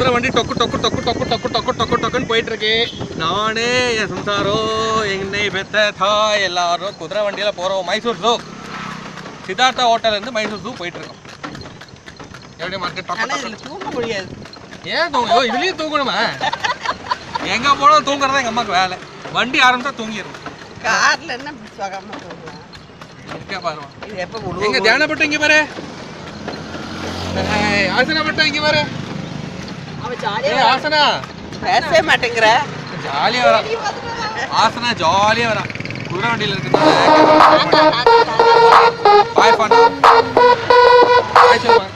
குதிரை வண்டி டொக்கு டொக்கு டொக்கு டொக்கு டொக்கு டொக்கு டொக்கு டொக்குன்னு போயிட்டு இருக்கு நானே என் சம்சாரோ என்னை பெத்த தாய் எல்லாரும் குதிரை வண்டியில போறோம் மைசூர் ஜூ சித்தார்த்தா ஹோட்டல்ல இருந்து மைசூர் ஜூ போயிட்டு இருக்கோம் எப்படி மார்க்கெட் டொக்கு ஆனா டொக்கு இதுல தூங்க முடியாது ஏன் தூங்க ஐயோ, இதுலயும் தூங்கணுமா எங்க போனாலும் தூங்குறதா எங்க அம்மாக்கு வேலை வண்டி ஆரம்பிச்சா தூங்கிடும் கார்ல என்ன இப்படி சுகமா தூங்கலாம் இருக்கா பாருவா இது எப்ப எங்க விடுவோம் தியானப்பட்ட இங்க பாரு ஏய், ஆசனாப்பட்ட இங்க பாரு ஏய், ஆசனா பேசவே மாட்டேங்கிற ஜாலியா வரா ஆசனா ஜாலியா வரா குதிரை வண்டியில இருக்கிறதுனால பாய் பாண்டா பாய் சொல்லுமா